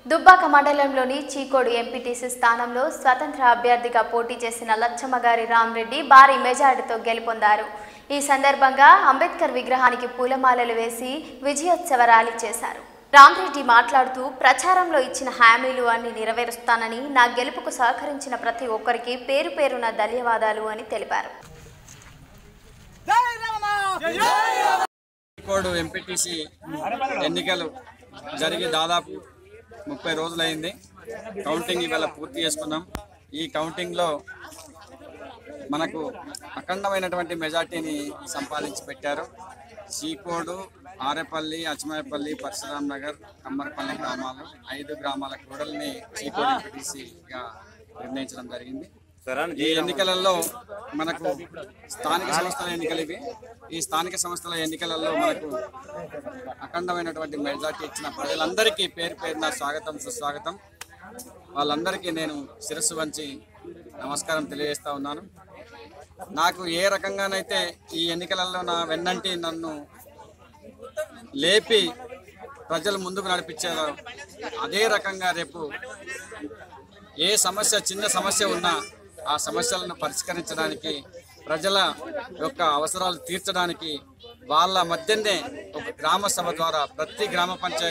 దుబ్బాక మండలంలోని చీకోడు ఎంపీటీసీ స్థానంలో స్వతంత్ర అభ్యర్థిగా పోటీ చేసిన లచ్చమ్మగారి రామరెడ్డి భారీ మెజార్టీతో గెలుపొందారు ఈ సందర్భంగా అంబేద్కర్ విగ్రహానికి పూలమాలలు వేసి విజయోత్సవ ర్యాలీ చేశారు రామరెడ్డి మాట్లాడుతూ ప్రచారంలో ఇచ్చిన హామీలు అన్ని నెరవేరుస్తానని నా గెలుపుకు సహకరించిన ప్రతి ఒక్కరికి పేరు పేరున ధన్యవాదాలు అని తెలిపారు కోడ్ ఎంపీటీసీ ఎన్నికలు జరిగి దాదాపు ముప్పై రోజులైంది కౌంటింగ్ ఇవాళ పూర్తి చేసుకున్నాం ఈ కౌంటింగ్లో మనకు అఖండమైనటువంటి మెజార్టీని సంపాదించి పెట్టారు చీకోడు ఆరేపల్లి అచ్చమాయపల్లి పరశురామ్ నగర్ కమ్మరపల్లి గ్రామాలు ఐదు గ్రామాల కూడల్ని చీకోడు ఎంపీటీసీగా నిర్ణయించడం జరిగింది ఈ ఎన్నికలలో మనకు స్థానిక సంస్థల ఎన్నికలు ఇవి ఈ స్థానిక సంస్థల ఎన్నికలలో మనకు అఖండమైనటువంటి మెజార్టీ ఇచ్చిన ప్రజలందరికీ పేరు పేరున స్వాగతం సుస్వాగతం వాళ్ళందరికీ నేను శిరస్సు వంచి నమస్కారం తెలియజేస్తా ఉన్నాను నాకు ఏ రకంగానైతే ఈ ఎన్నికలలో నా వెన్నంటి నన్ను లేపి ప్రజలు ముందుకు నడిపించారో అదే రకంగా రేపు ఏ సమస్య చిన్న సమస్య ఉన్నా ఆ సమస్యలను పరిష్కరించడానికి ప్రజల యొక్క అవసరాలు తీర్చడానికి వాళ్ళ మధ్యనే ఒక గ్రామ సభ ద్వారా ప్రతి గ్రామ పంచాయతీ